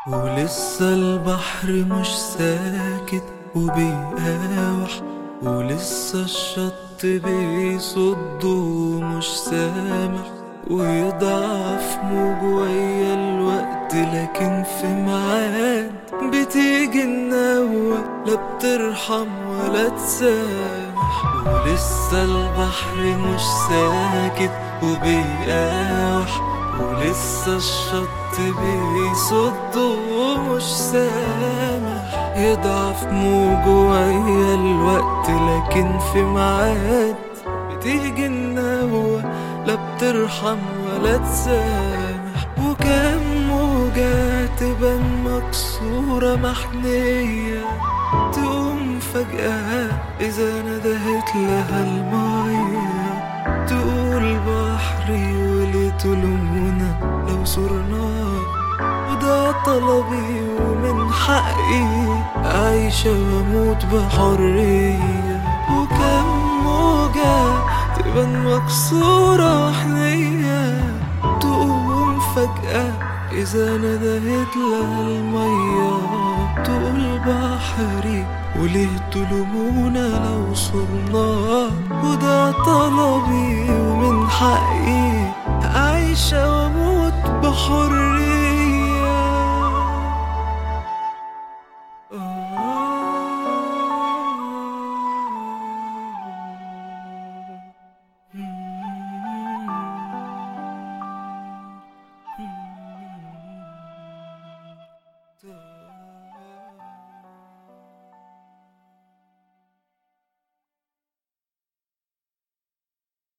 ولسه البحر مش ساكت وبيقاوح ولسه الشط بيصد ومش سامع ويضعف موج ويا الوقت لكن في ميعاد بتيجي النوة لا بترحم ولا تسامح ولسه البحر مش ساكت وبيقاوح ولسه الشط بيصد ومش سامح يضعف موج ويا الوقت لكن في ميعاد بتيجي النوة لا بترحم ولا تسامح وكم موجة تبان مكسورة محنية تقوم فجأة إذا ندهت لها المية تقول بحري وليه تلومونا لو صرنا وده طلبي ومن حقي أعيش وأموت بحرية وكم موجة تبان مكسورة وحنية تقوم فجأة إذا ندهت لها المية تقول بحري وليه تلومونا لو صرنا وده طلبي ومن حقي أعيش وأموت بحرية